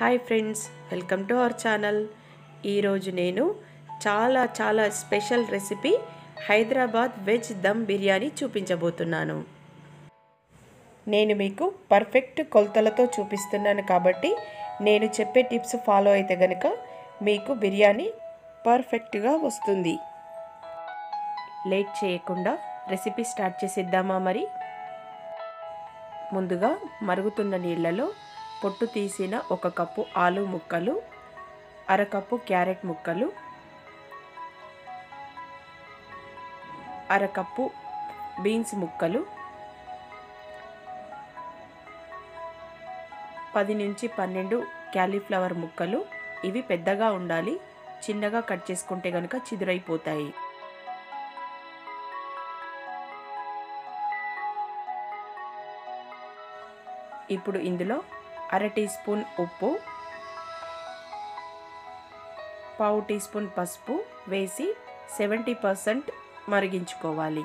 hi friends welcome to our channel ఈరోజు నేను చాలా చాలా special recipe Hyderabad veg dum biryani చూపించబోతున్నాను నేను మీకు పర్ఫెక్ట్ కొలతలతో చూపిస్తున్నాను కాబట్టి నేను చెప్పే టిప్స్ ఫాలో అయితే గనుక మీకు బిర్యానీ పర్ఫెక్ట్గా వస్తుంది లేట్ చేయకుండా రెసిపీ స్టార్ట్ చేసేద్దామా మరి ముందుగా మరుగుతున్న నీళ్ళలో పొట్టు తీసిన ఒక కప్పు ఆలు ముక్కలు అరకప్పు క్యారెట్ ముక్కలు అరకప్పు బీన్స్ ముక్కలు పది నుంచి పన్నెండు క్యాలీఫ్లవర్ ముక్కలు ఇవి పెద్దగా ఉండాలి చిన్నగా కట్ చేసుకుంటే కనుక చిదురైపోతాయి ఇప్పుడు ఇందులో అర టీ స్పూన్ ఉప్పు పావు టీ స్పూన్ పసుపు వేసి సెవెంటీ పర్సెంట్ మరిగించుకోవాలి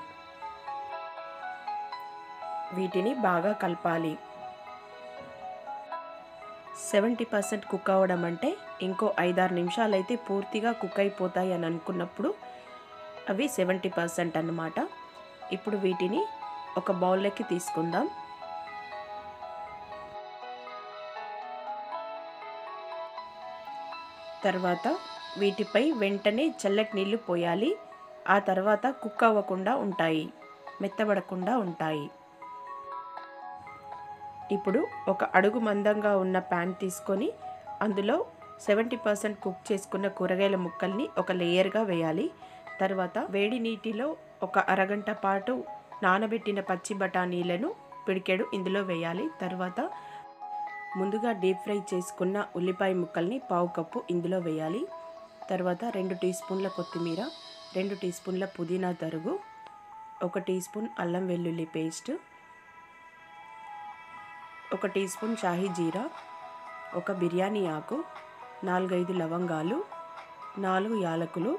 వీటిని బాగా కలపాలి సెవెంటీ పర్సెంట్ కుక్ అవ్వడం అంటే ఇంకో ఐదారు నిమిషాలు అయితే పూర్తిగా కుక్ అయిపోతాయి అని అనుకున్నప్పుడు అవి సెవెంటీ పర్సెంట్ అన్నమాట ఇప్పుడు వీటిని ఒక బౌల్లోకి తీసుకుందాం తర్వాత వీటిపై వెంటనే చల్లటి నీళ్లు పోయాలి ఆ తర్వాత కుక్ అవ్వకుండా ఉంటాయి మెత్తబడకుండా ఉంటాయి ఇప్పుడు ఒక అడుగు మందంగా ఉన్న ప్యాన్ తీసుకొని అందులో సెవెంటీ పర్సెంట్ కుక్ చేసుకున్న కూరగాయల ముక్కల్ని ఒక లేయర్గా వేయాలి తర్వాత వేడి నీటిలో ఒక అరగంట పాటు నానబెట్టిన పచ్చి బఠానీలను పిడికెడు ఇందులో వేయాలి తర్వాత ముందుగా డీప్ ఫ్రై చేసుకున్న ఉల్లిపాయ ముక్కల్ని పావు కప్పు ఇందులో వేయాలి తర్వాత రెండు టీ స్పూన్ల కొత్తిమీర రెండు టీ స్పూన్ల పుదీనా తరుగు ఒక టీ స్పూన్ అల్లం వెల్లుల్లి పేస్ట్ ఒక టీ స్పూన్ షాహీ జీరా ఒక బిర్యానీ ఆకు నాలుగైదు లవంగాలు నాలుగు యాలకులు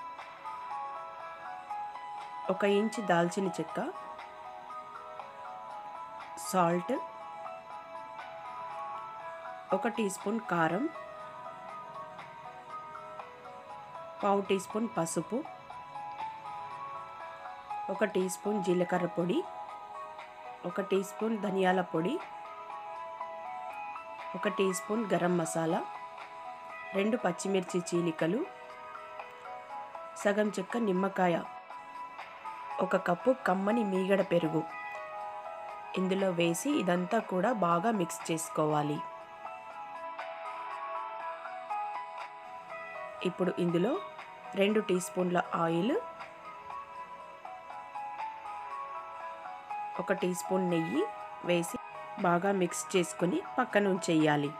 ఒక ఇంచు దాల్చిన చెక్క సాల్ట్ ఒక టీ స్పూన్ కారం పావు టీ స్పూన్ పసుపు ఒక టీ స్పూన్ జీలకర్ర పొడి ఒక టీ స్పూన్ ధనియాల పొడి ఒక టీ స్పూన్ గరం మసాలా రెండు పచ్చిమిర్చి చీలికలు సగం చెక్క నిమ్మకాయ ఒక కప్పు కమ్మని మీగడ పెరుగు ఇందులో వేసి ఇదంతా కూడా బాగా మిక్స్ చేసుకోవాలి ఇప్పుడు ఇందులో రెండు టీ స్పూన్ల ఆయిల్ ఒక టీ స్పూన్ నెయ్యి వేసి బాగా మిక్స్ చేసుకుని పక్కన ఉంచేయాలి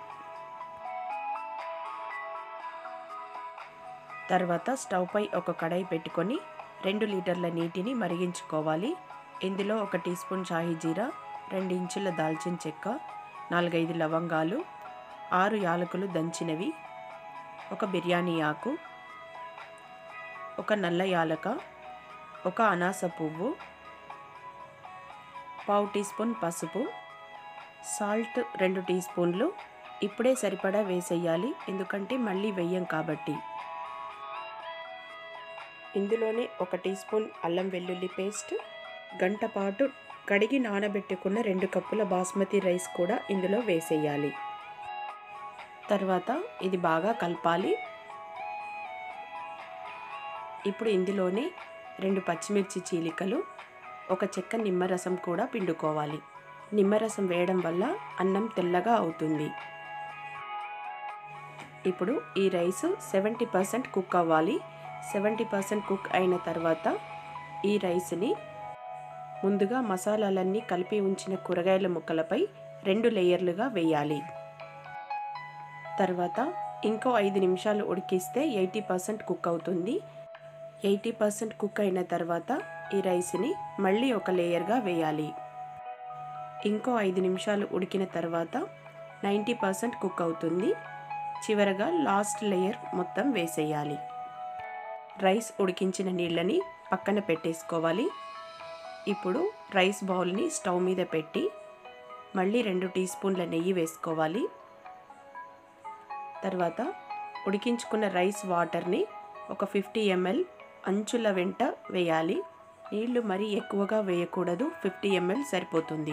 తర్వాత స్టవ్ పై ఒక కడాయి పెట్టుకొని రెండు లీటర్ల నీటిని మరిగించుకోవాలి ఇందులో ఒక టీ స్పూన్ షాహీ జీరా రెండు ఇంచుల దాల్చిన చెక్క నాలుగైదు లవంగాలు ఆరు యాలకులు దంచినవి ఒక బిర్యానీ ఆకు ఒక నల్ల యాలక ఒక అనాస పువ్వు పావు టీ స్పూన్ పసుపు సాల్ట్ రెండు టీ స్పూన్లు ఇప్పుడే సరిపడా వేసేయాలి ఎందుకంటే మళ్ళీ వెయ్యం కాబట్టి ఇందులోనే ఒక టీ స్పూన్ అల్లం వెల్లుల్లి పేస్ట్ గంట పాటు కడిగి నానబెట్టుకున్న రెండు కప్పుల బాస్మతి రైస్ కూడా ఇందులో వేసేయాలి తర్వాత ఇది బాగా కలపాలి ఇప్పుడు ఇందులోనే రెండు పచ్చిమిర్చి చీలికలు ఒక చెక్క నిమ్మరసం కూడా పిండుకోవాలి నిమ్మరసం వేయడం వల్ల అన్నం తెల్లగా అవుతుంది ఇప్పుడు ఈ రైస్ సెవెంటీ పర్సెంట్ కుక్ అవ్వాలి సెవెంటీ పర్సెంట్ కుక్ అయిన తర్వాత ఈ రైస్ని ముందుగా మసాలాలన్నీ కలిపి ఉంచిన కూరగాయల ముక్కలపై రెండు లేయర్లుగా వేయాలి తర్వాత ఇంకో ఐదు నిమిషాలు ఉడికిస్తే ఎయిటీ పర్సెంట్ కుక్ అవుతుంది ఎయిటీ పర్సెంట్ కుక్ అయిన తర్వాత ఈ రైస్ని మళ్ళీ ఒక లేయర్గా వేయాలి ఇంకో ఐదు నిమిషాలు ఉడికిన తర్వాత నైంటీ పర్సెంట్ కుక్ అవుతుంది చివరగా లాస్ట్ లేయర్ మొత్తం వేసేయాలి రైస్ ఉడికించిన నీళ్ళని పక్కన పెట్టేసుకోవాలి ఇప్పుడు రైస్ బౌల్ని స్టవ్ మీద పెట్టి మళ్ళీ రెండు టీ స్పూన్ల నెయ్యి వేసుకోవాలి తర్వాత ఉడికించుకున్న రైస్ వాటర్ని ఒక ఫిఫ్టీ ఎంఎల్ అంచుల వెంట వేయాలి నీళ్లు మరీ ఎక్కువగా వేయకూడదు ఫిఫ్టీ ఎంఎల్ సరిపోతుంది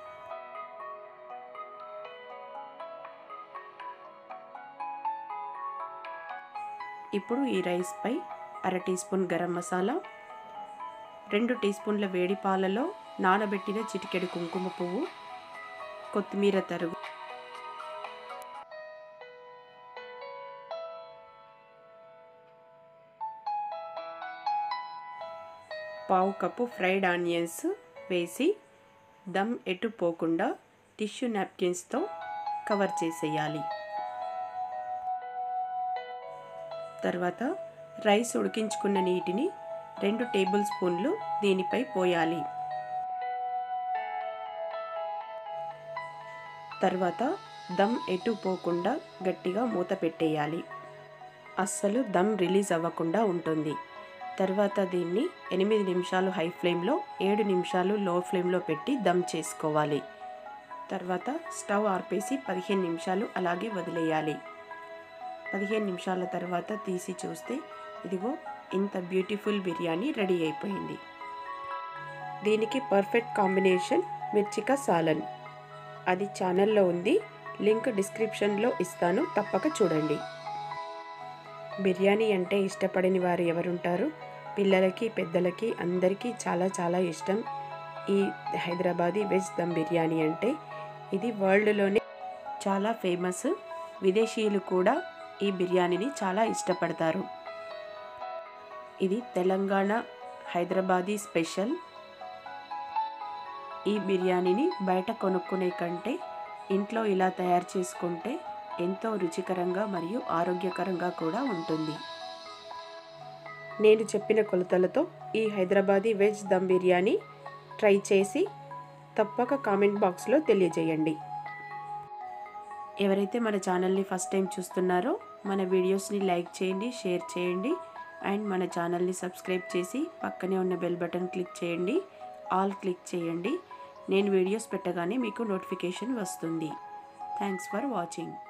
ఇప్పుడు ఈ రైస్పై అర టీ స్పూన్ గరం మసాలా రెండు టీ స్పూన్ల వేడి పాలలో నానబెట్టిన చిటికెడు కుంకుమ పువ్వు కొత్తిమీర తరుగు పావు కప్పు ఫ్రైడ్ ఆనియన్స్ వేసి దమ్ ఎటు పోకుండా టిష్యూ నాప్కిన్స్తో కవర్ చేసేయాలి తర్వాత రైస్ ఉడికించుకున్న నీటిని రెండు టేబుల్ స్పూన్లు దీనిపై పోయాలి తర్వాత దమ్ ఎటు పోకుండా గట్టిగా మూత పెట్టేయాలి అస్సలు దమ్ రిలీజ్ అవ్వకుండా ఉంటుంది తర్వాత దీన్ని ఎనిమిది నిమిషాలు హై ఫ్లేమ్లో ఏడు నిమిషాలు లో ఫ్లేమ్లో పెట్టి దమ్ చేసుకోవాలి తర్వాత స్టవ్ ఆర్పేసి పదిహేను నిమిషాలు అలాగే వదిలేయాలి పదిహేను నిమిషాల తర్వాత తీసి చూస్తే ఇదిగో ఇంత బ్యూటిఫుల్ బిర్యానీ రెడీ అయిపోయింది దీనికి పర్ఫెక్ట్ కాంబినేషన్ మిర్చికా సాలన్ అది ఛానల్లో ఉంది లింక్ డిస్క్రిప్షన్లో ఇస్తాను తప్పక చూడండి బిర్యానీ అంటే ఇష్టపడని వారు ఎవరుంటారు పిల్లలకి పెద్దలకి అందరికీ చాలా చాలా ఇష్టం ఈ హైదరాబాదీ వెజ్ దమ్ బిర్యానీ అంటే ఇది వరల్డ్లోనే చాలా ఫేమస్ విదేశీయులు కూడా ఈ బిర్యానీని చాలా ఇష్టపడతారు ఇది తెలంగాణ హైదరాబాదీ స్పెషల్ ఈ బిర్యానీని బయట కొనుక్కునే కంటే ఇంట్లో ఇలా తయారు చేసుకుంటే ఎంతో రుచికరంగా మరియు ఆరోగ్యకరంగా కూడా ఉంటుంది నేను చెప్పిన కొలతలతో ఈ హైదరాబాదీ వెజ్ దమ్ బిర్యానీ ట్రై చేసి తప్పక కామెంట్ బాక్స్లో తెలియజేయండి ఎవరైతే మన ఛానల్ని ఫస్ట్ టైం చూస్తున్నారో మన వీడియోస్ని లైక్ చేయండి షేర్ చేయండి అండ్ మన ఛానల్ని సబ్స్క్రైబ్ చేసి పక్కనే ఉన్న బెల్ బటన్ క్లిక్ చేయండి ఆల్ క్లిక్ చేయండి నేను వీడియోస్ పెట్టగానే మీకు నోటిఫికేషన్ వస్తుంది థ్యాంక్స్ ఫర్ వాచింగ్